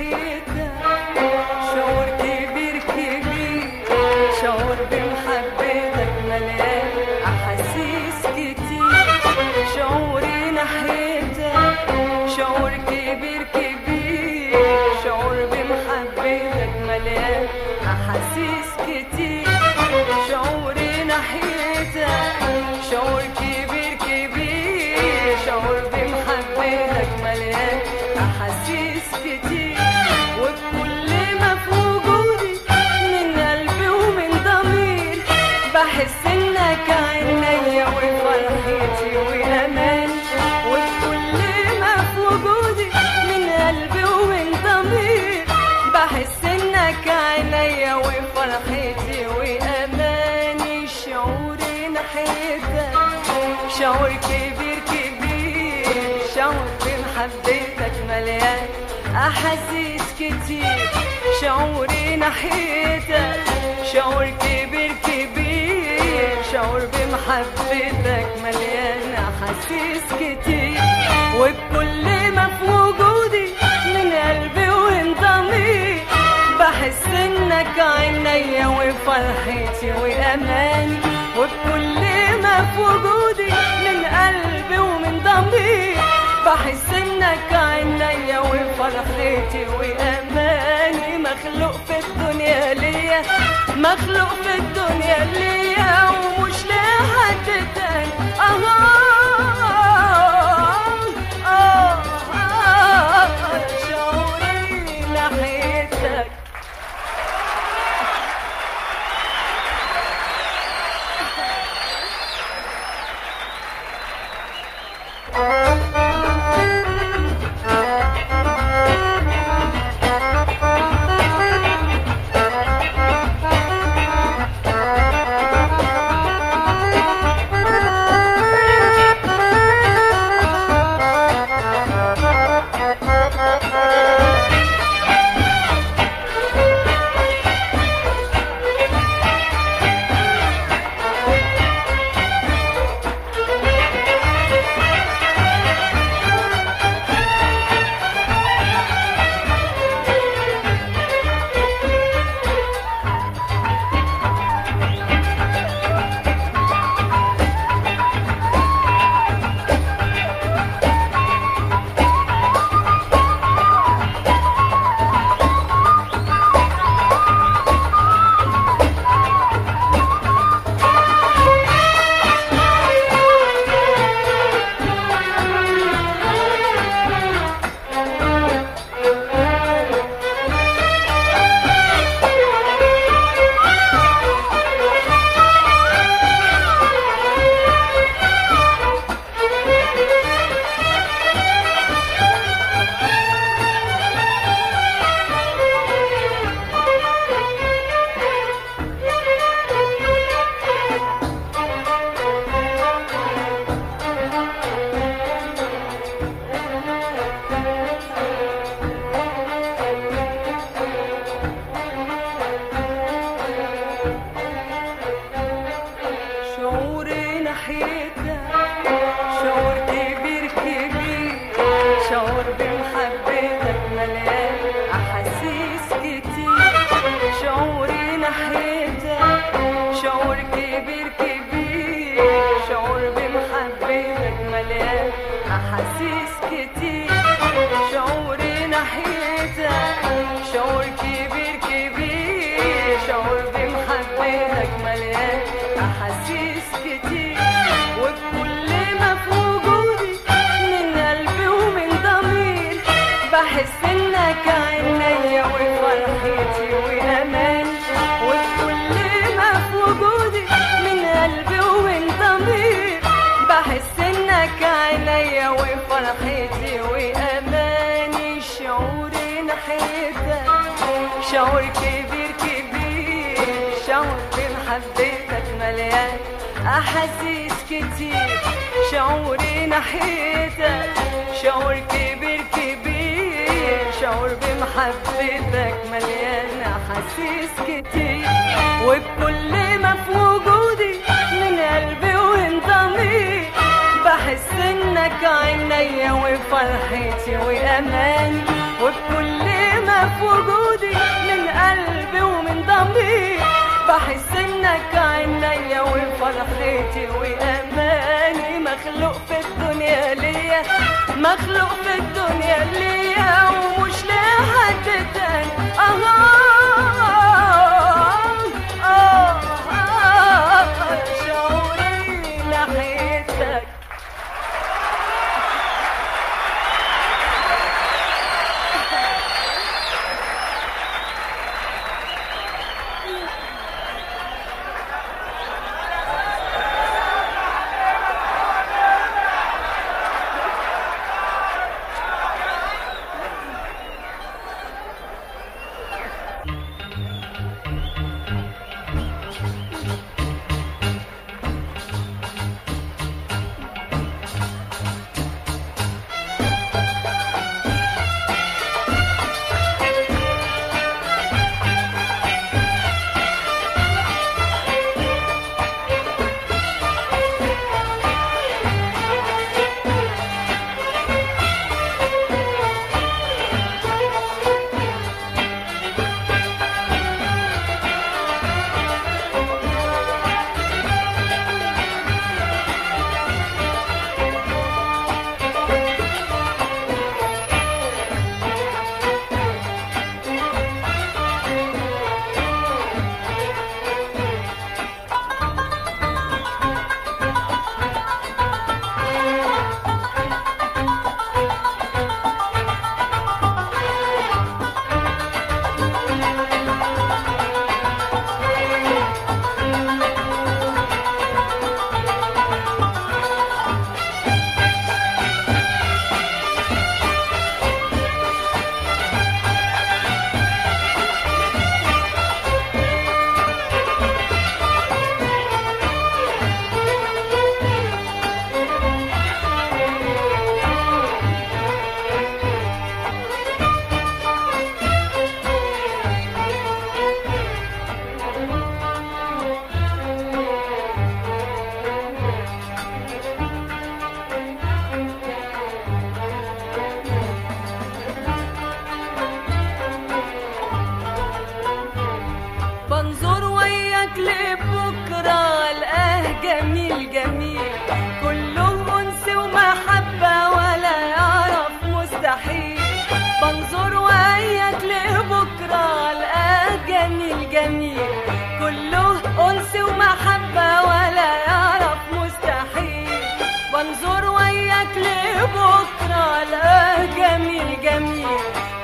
ناحيتك شعور كبير كبير شعور بمحبتك مليان أحاسيس كتير شعوري ناحيتك شعور كبير كبير شعور بمحبتك مليان أحاسيس كتير شعوري ناحيتك شعور كبير كبير شعور بمحبتك مليان أحاسيس كتير وبكل ما في وجودي من قلبي ومن ضمير بحس انك عينيا وفرحتي واماني وبكل ما في وجودي من قلبي ومن ضمير بحس انك عينيا وفرحتي واماني شعوري ناحيتك شعور كبير كبير شعور بمحبتك مليان احاسيس كتير شعوري ناحيتك شعور كبير كبير شعور بمحبتك مليان احاسيس كتير وبكل ما في وجودي من قلبي ومن ضميري بحس انك عينيا وفرحتي واماني وبكل ما في وجودي من قلبي ومن ضميري بحس انك عينيا وفرحتي واماني مخلوق في الدنيا ليا مخلوق في الدنيا ليا ومش لحد تاني آه آه آه شعوري ناحيتك شعوري ناحيتك شعور كبير كبير شعور بمحبتك مليان أحاسيس كتير شعوري ناحيتك شعور كبير كبير شعور بمحبتك مليان أحاسيس كتير شعوري ناحيتك شعور كبير كبير شعور بمحبتك مليان أحاسيس كتير وبكل ما في وجودي من قلبي ومن ضميري بحس انك عينيا وفرحتي واماني وبكل ما في وجودي من قلبي ومن ضميري بحس انك عينيا وفرحتي واماني شعوري ناحيتك شعور كبير كبير شعور بمحبتك مليان احاسيس كتير شعوري ناحيتك شعور كبير كبير شعور بمحبتك مليان احاسيس كتير وبكل ما في وجودي من قلبي ومن ضميري بحس انك عينيا وفرحتي واماني وبكل ما في وجودي من قلبي ومن ضميري بحس انك عينيا وفرحتي واماني مخلوق في الدنيا ليا مخلوق في الدنيا ليا ومش لحد تاني آه آه آه شعوري ناحيتك بنظر وياك لبكرة الآه جميل جميل كله أنس ومحبة ولا يعرف مستحيل بنظر وياك لبكرة الآه جميل جميل كله أنس ومحبة ولا يعرف مستحيل بنظر وياك لبكرة الآه جميل جميل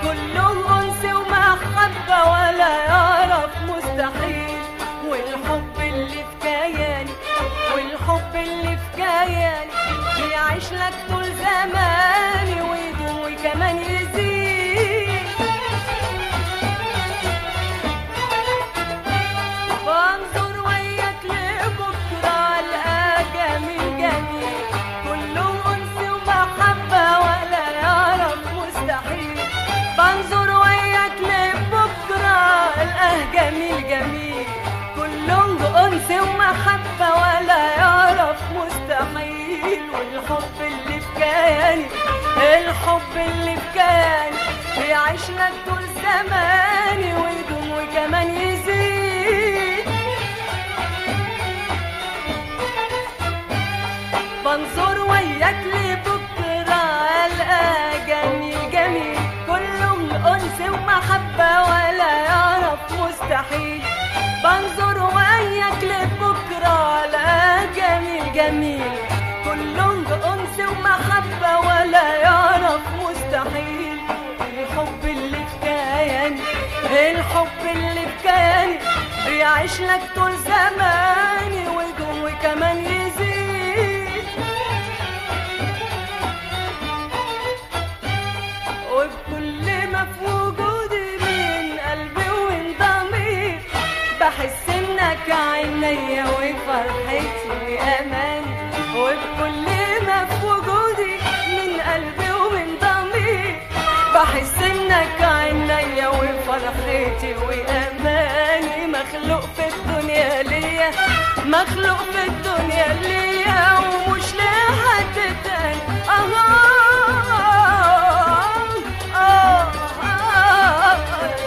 كله أنس ومحبة ولا يعرف مستحيل والحب اللي في كياني والحب اللي في كياني بيعيش لك طول زماني ويدوم وكمان يزيد بنظر وياك لبكرة الآه جميل جميل كله أنس ومحبة ولا يعرف مستحيل بنظر وياك لبكرة الآه جميل جميل كله أنس ومحبة ولا يعرف مستحيل والحب اللي في كياني الحب اللي في كياني بيعيش لك طول زماني ويدوم وكمان يزيد بنظر وياك لبكرة ألقى جميل جميل كله من أنس ومحبة ولا يعرف مستحيل بنظر وياك لبكرة ألقى جميل جميل كله من أنس ومحبة ولا يعرف مستحيل الحب اللي في كياني الحب اللي في كياني بيعيش لك طول زماني ويدوم وكمان يزيد وبكل ما في وجودي من قلبي ومن ضميري بحس انك عينيا وفرحتي واماني وبكل ما في وجودي من قلبي ومن ضميري بحس انك عينيا وفرحتي واماني مخلوق في الدنيا ليا مخلوق في الدنيا ليا ومش لحد تاني آه آه آه آه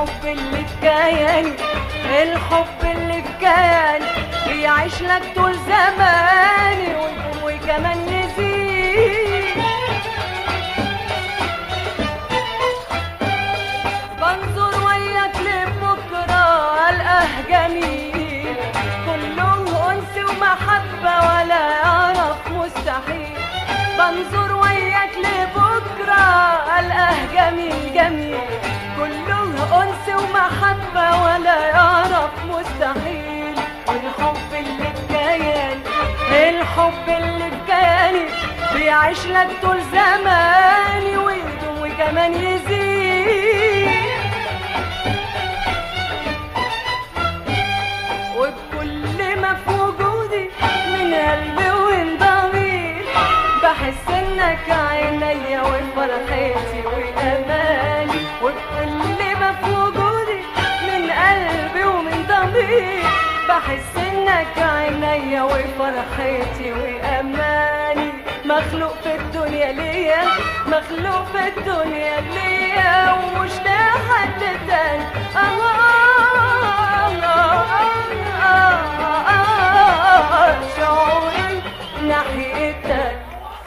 الحب اللي في كياني الحب اللي في كياني بيعيش لك طول زماني ويكون وكمان يزيد بنظر وياك لبكرة ألقاه جميل كله أنس ومحبة ولا يعرف مستحيل بنظر وياك لبكرة ألقاه جميل جميل كله أنس ومحبة ولا يعرف مستحيل والحب اللي في كياني الحب اللي في كياني بيعيش لك طول زماني ويدوم وكمان يزيد وبكل ما في وجودي من قلبي وانضمير بحس انك عينيا وفرحتي واماني وبكل ما في وجودي من قلبي ومن ضمير بحس انك عينيا وفرحتي واماني مخلوق في الدنيا ليا مخلوق في الدنيا ليا ومش لحد تاني آه آه آه آه آه شعوري ناحيتك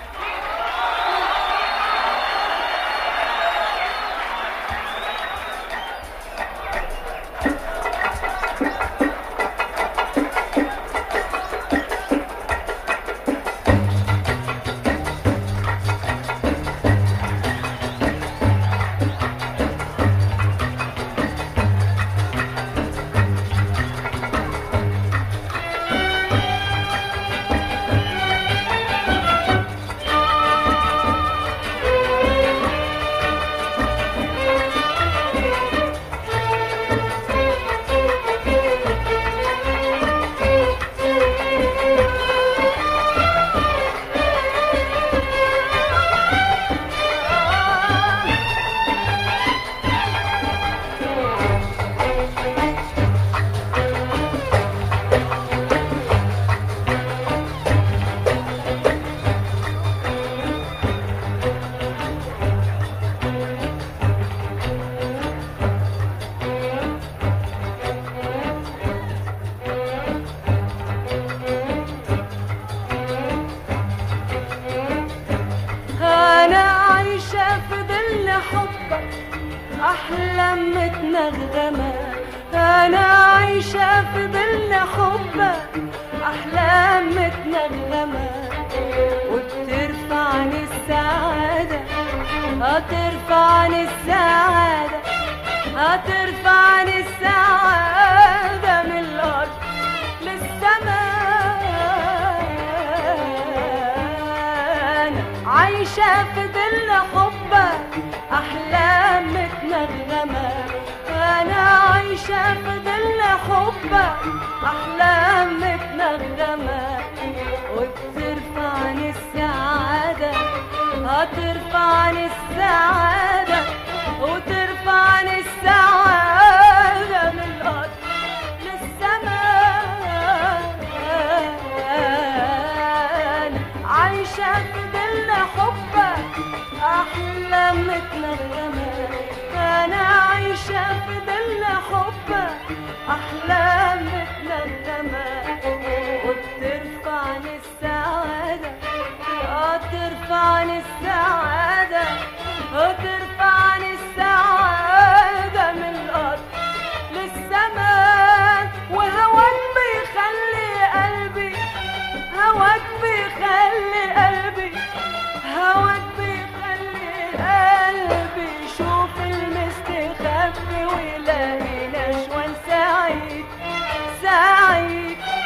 أنا عايشة في ظل حبك أحلام متنغمة أنا عايشة في ظل حبك أحلام متنغمة وبترفعني السعادة هترفعني السعادة هترفعني السعادة من الأرض للسماء أنا عايشة في ظل حبك أحلام متنغمة أنا عايشة في ظل حبك أحلام متنغمة وبترفعني السعادة هترفعني السعادة وترفعني السعادة من الأرض للسماء عايشة في ظل حبك أحلام متنغمة أنا عايشة في ظل حبك أحلام متنغمة وبترفعني السعادة آه ترفعني السعادة وترفعني السعادة من الأرض للسماء وهواك بيخلي قلبي هواك بيخلي قلبي هواك بيخلي قلبي يشوف المستخبي ويلاقي نشوان سعيد سعيد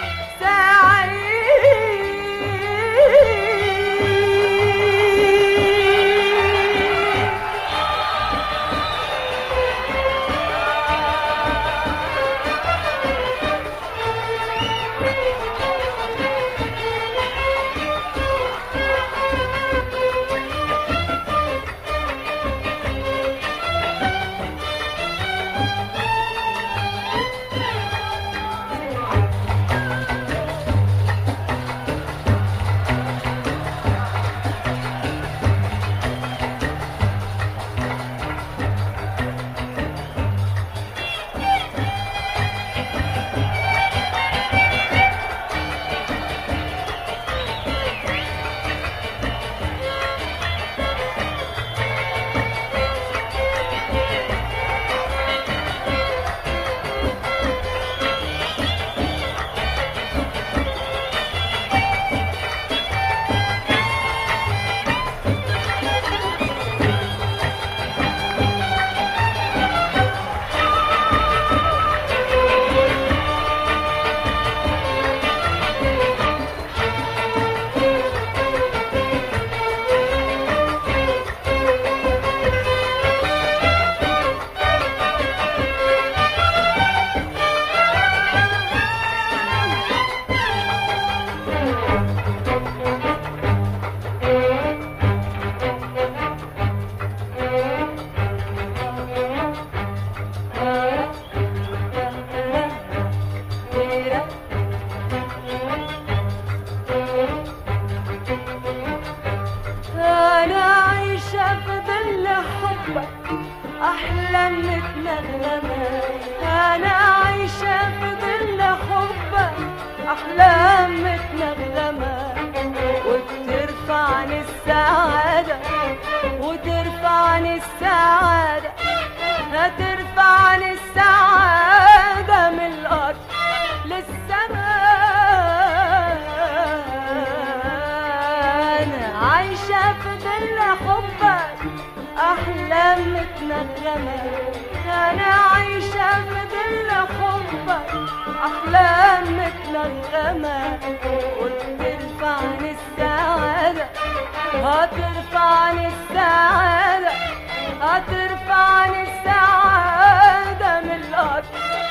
نغمة أنا عايشة في ظل حبك أحلام متنغمة وترفعني السعادة هترفعني السعادة هترفعني السعادة من الأرض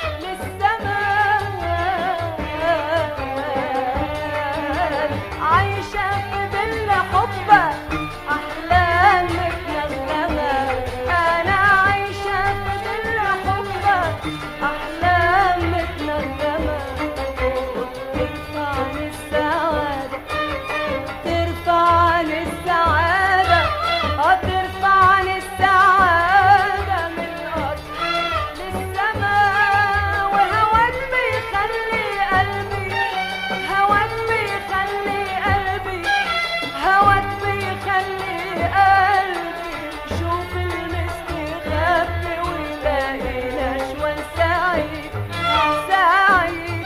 للسماء عايشة في ظل حبك أحلام متنغمة أنا عايشة في ظل حبك أحلام متنغمة ترفعني السعادة ترفعني السعادة هترفعني السعادة من الأرض للسماء وهواك بيخلي قلبي هواك بيخلي قلبي هواك بيخلي قلبي شوف المستخبي ويلاقي نشوة سعيد سعيد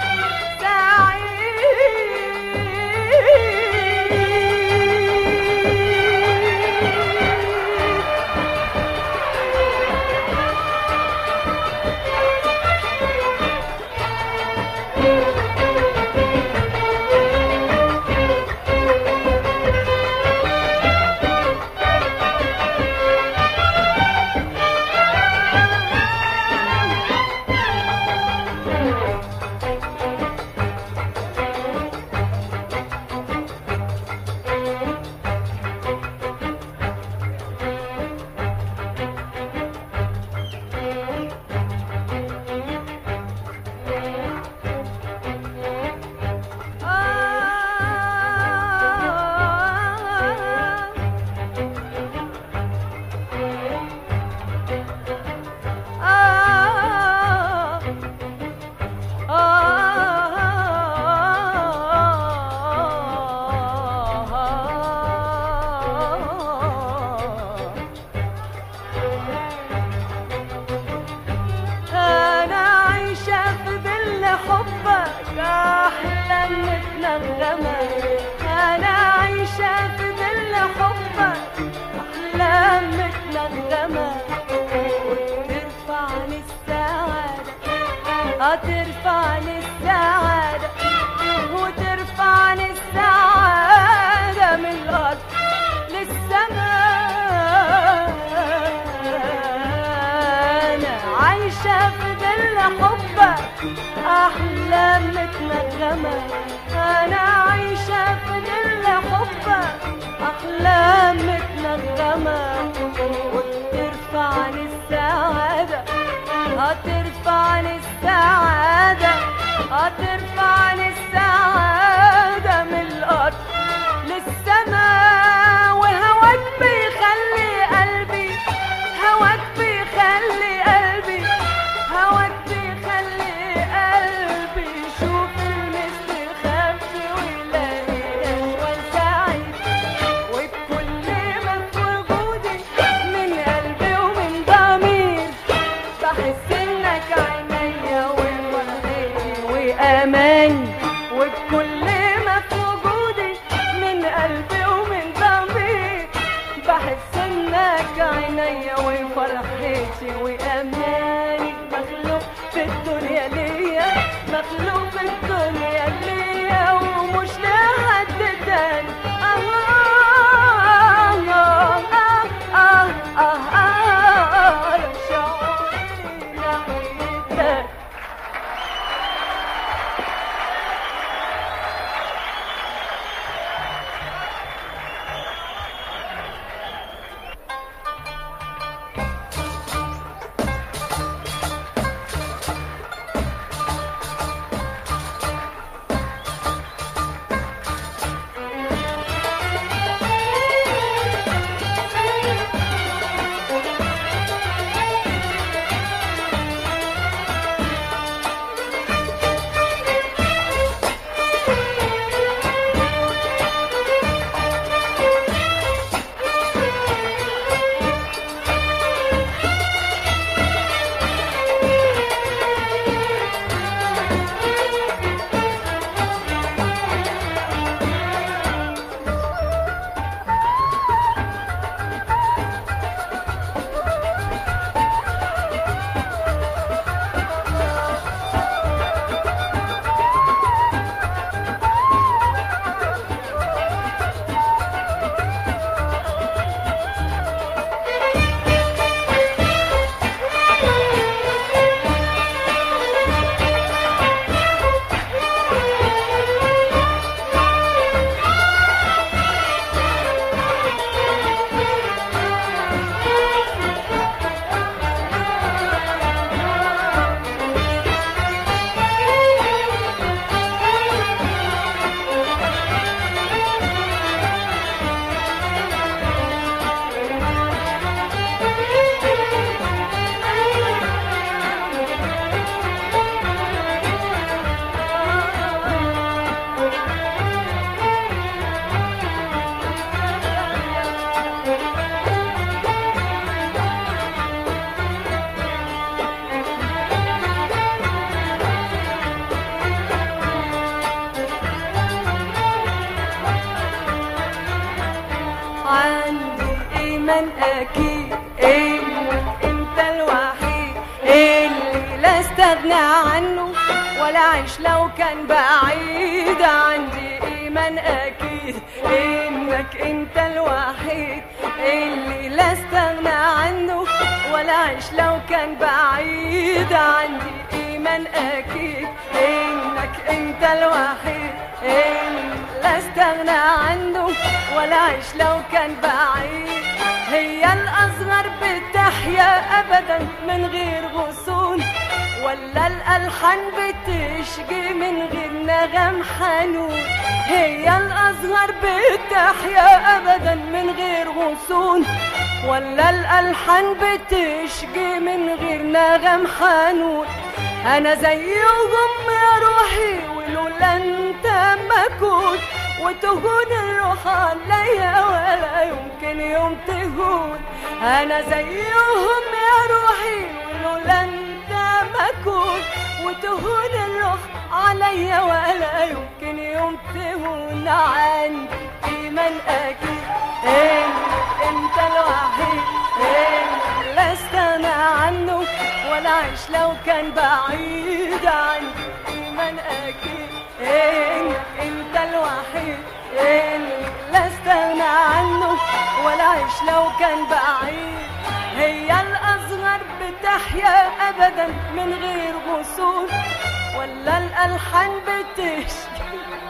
سعيد أنا عايشة في ظل حبك أحلام متنغمة أنا عايشة في ظل حبك أحلام متنغمة وترفعني السعادة هترفعني السعادة وترفعني السعادة من الأرض للسماء أنا عايشة في ظل حبك أحلام متنغمة أنا عايشة في ظل حبك أحلام متنغمة وترفعني السعادة هترفعني السعادة هترفعني السعادة من الأرض للسماء وهواك بيخلي قلبي هواك بيخلي قلبي هواك بيخلي قلبي يشوف المستخبي ويلاقي أجمل سعيد وبكل ما في وجودي من قلبي ومن ضمير بحس انك عينيا وفرحتي واماني وبكل ما في وجودي من قلبي ومن ضمير بحس انك عينيا وفرحتي واماني مخلوق في الدنيا ليا مخلوق في الدنيا ليا ومش لحد تاني آه آه آه آه آه آه شعوري ناحيتك ايمن اكيد انك انت الوحيد اللي لا استغنى عنه ولا عيش لو كان بعيد عندي ايمان اكيد انك انت الوحيد اللي لا استغنى عنه ولا عيش لو كان بعيد عندي ايمان اكيد انك انت الوحيد اللي لا استغنى عنه ولا عيش لو كان بعيد هي الاصغر بتحيا ابدا من غير غصون ولا الألحان بتشجي من غير نغم حنون هي الأصغر بتحيا أبدا من غير غصون ولا الألحان بتشجي من غير نغم حنون أنا زيهم يا روحي ولولا أنت ما كنت وتهون الروح عليا ولا يمكن يوم تهون أنا زيهم يا روحي ولولا أنت ما كنت وتهون الروح عليا ولا يمكن يوم تهون عندي إيمان أكيد إنك أنت الوحيد إنك لا استغنى عنه ولا عيش لو كان بعيد عني إيمان أكيد إنك أنت الوحيد إنك لا استغنى عنه ولا عيش لو كان بعيد هي الأصغر بتحيا أبدا من غير غصون ولا الألحان بتشكي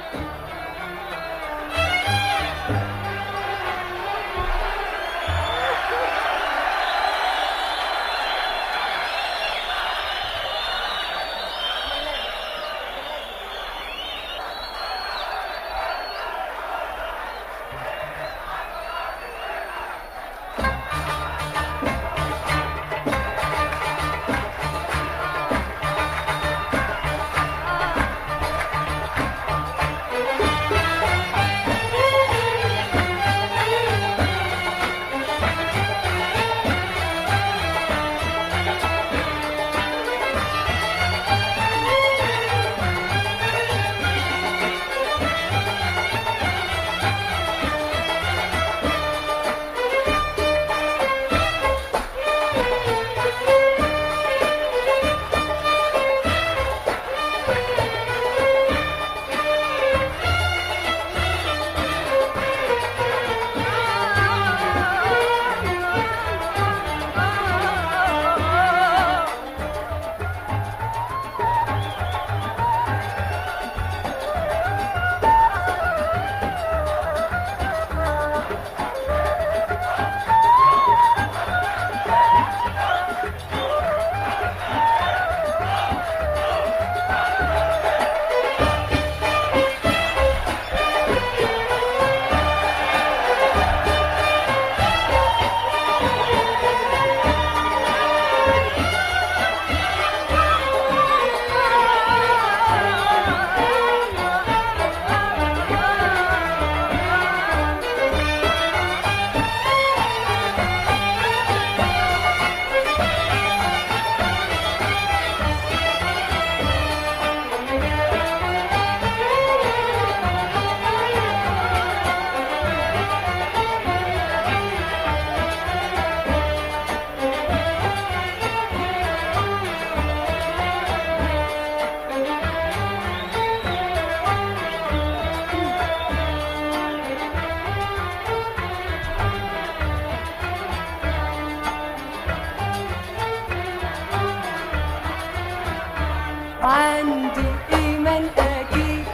عندي إيمان أكيد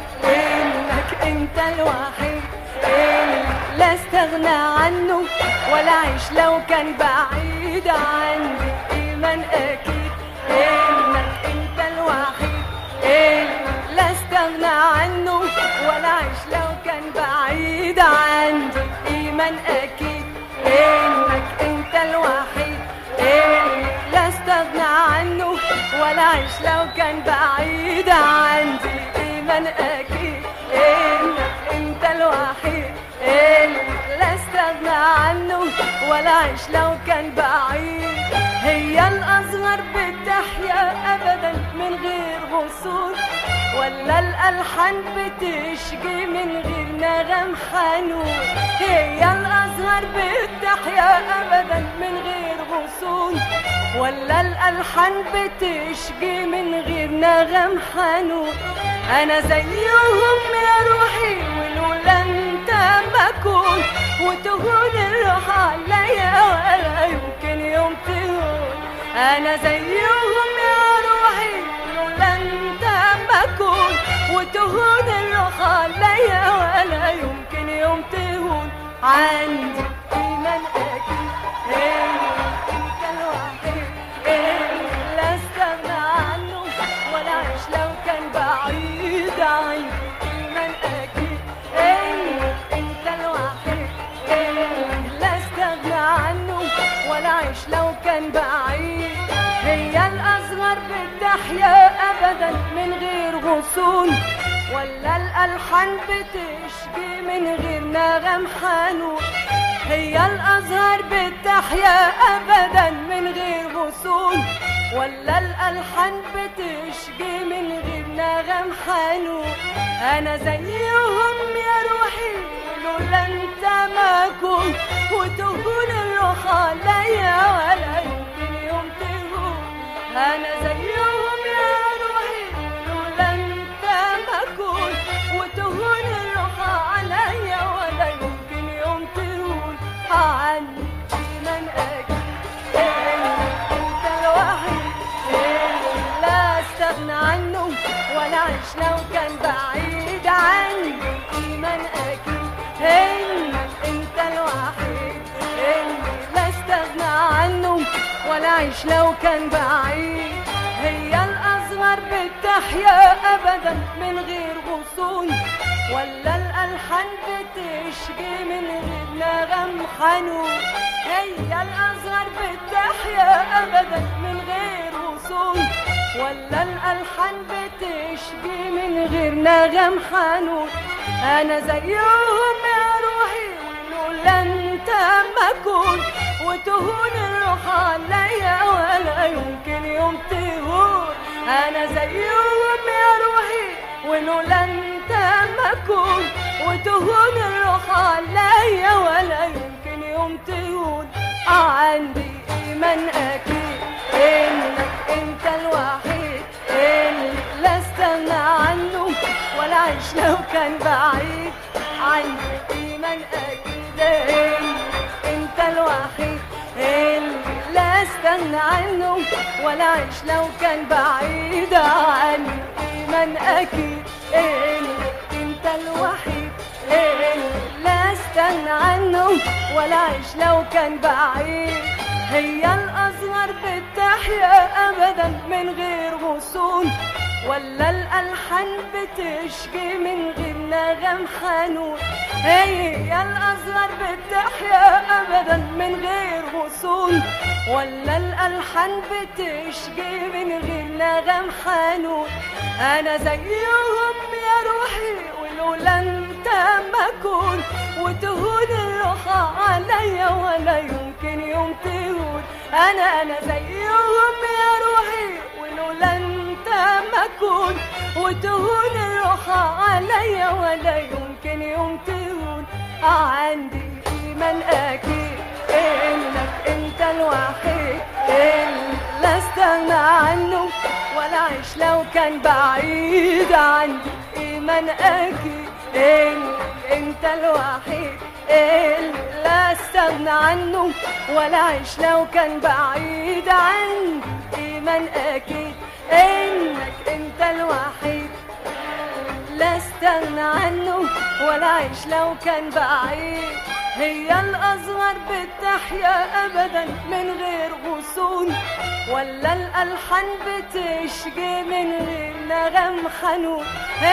إنك أنت الوحيد اللي لا استغنى عنه ولا عيش لو كان بعيد عندي إيمان أكيد إنك أنت الوحيد اللي لا استغنى عنه ولا عيش لو كان بعيد عندي إيمان أكيد إنك أنت الوحيد اللي لا استغنى عنه ولا عيش لو كان بعيد عندي إيمان أكيد إنك أنت الوحيد اللي لا استغنى عنه ولا عيش لو كان بعيد هي الأصغر بتحيا أبدا من غير غصون ولا ولا الألحان بتشجي من غير نغم حنون هي الأزهر بتحيا أبدا من غير غصون ولا الألحان بتشجي من غير نغم حنون أنا زيهم يا روحي ولولا أنت ما أكون وتهون الروح عليا ولا يمكن يوم تهون أنا زيهم يا روحي لولا أنت ما أكون وتهون الروح عليا ولا يمكن يوم تهون عندي إيمان أكيد إنك أنت الوحيد اللي لا استغنى عنه ولا أعيش لو كان بعيد عني إيمان أكيد إنك أنت الوحيد اللي لا استغنى عنه ولا أعيش لو كان بعيد هي الأصغر بتحيا أبدا من غير غصون ولا الألحان بتشجي من غير نغم حنون هي الأزهار بتحيا أبدا من غير غصون ولا الألحان بتشجي من غير نغم حنون أنا زيهم يا روحي لولا أنت ما كنت وتهون الروح عليا ولا يمكن يوم تهون أنا زيهم يا روحي لولا أنت ما كنت وتهون الروح عليا ولا يمكن يوم تهون عني من أجل أنت الوحيد اللي لا استغنى عنه ولا أعيش لو كان بعيد عني إيمان أكيد إنك أنت الوحيد اللي لا استغنى عنه ولا أعيش لو كان بعيد هي الأصغر بتحيا أبدا من غير غصون ولا الألحان بتشجي من غير نغم حنون هي الأصغر بتحيا أبدا من غير غصون ولا الألحان بتشجي من غير نغم حنون أنا زيهم يا روحي لولا أنت ما أكون وتهون الروح عليا ولا يمكن يوم تهون أنا زيهم يا روحي ولولا أنت ما أكون وتهون الروح عليا ولا يمكن يوم تهون عندي إيمان أكيد إنك أنت الوحيد اللي لا استغنى عنه ولا أعيش لو كان بعيد عندي إيمان أكيد إنك أنت الوحيد اللي لا استغنى عنه ولا أعيش لو كان بعيد عني إيمان أكيد إنك أنت الوحيد اللي لا استغنى عنه ولا أعيش لو كان بعيد هي الأزهر بتحيا أبدا من غير غصون ولا الألحان بتشجي من غير نغم حنون هي الأزهر بتحيا أبدا من غير غصون ولا الألحان بتشجي من غير نغم حنون أنا زيهم يا روحي ولولا أنت ما أكون وتهون الروح عليا ولا يمكن يوم تهون أنا أنا زيهم يا روحي ولولا أنت ما أكون وتهون الروح عليا ولا يمكن يوم تهون عندي إيمان أكيد إنك أنت الوحيد اللي لا استغنى عنه ولا أعيش لو كان بعيد عندي إيمان أكيد إنك أنت الوحيد اللي لا استغنى عنه ولا أعيش لو كان بعيد عندي إيمان أكيد إنك أنت الوحيد لا استغنى عنه ولا أعيش لو كان بعيد هي الأصغر بتحيا أبدا من غير غصون ولا الألحان بتشجي من غير نغم حنون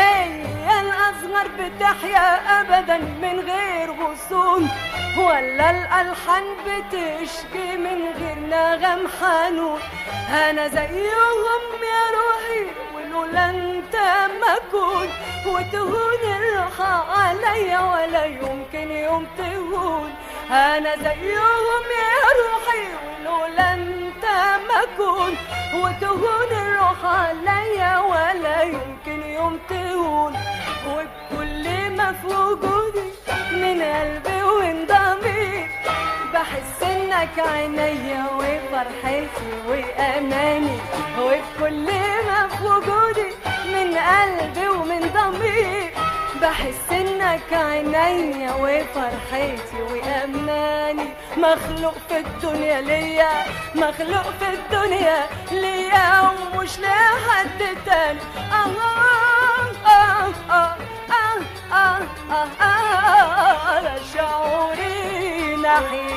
هي الأصغر بتحيا أبدا من غير غصون ولا الألحان بتشجي من غير نغم حنون أنا زيهم يا روحي ولولا أنت ما أكون وتهون الروح عليا ولا يمكن يوم تهون انا زيهم يا روحي ولولا انت ما اكون وتهون الروح عليا ولا يمكن يوم تهون وبكل ما في وجودي من قلبي ومن ضميري بحس انك عينيا وفرحتي واماني وبكل ما في وجودي من قلبي ومن ضميري بحس انك عينيا وفرحتي واماني مخلوق في الدنيا ليا مخلوق في الدنيا ليا ومش لحد تاني آه آه آه آه آه آه آه آه شعوري ناحية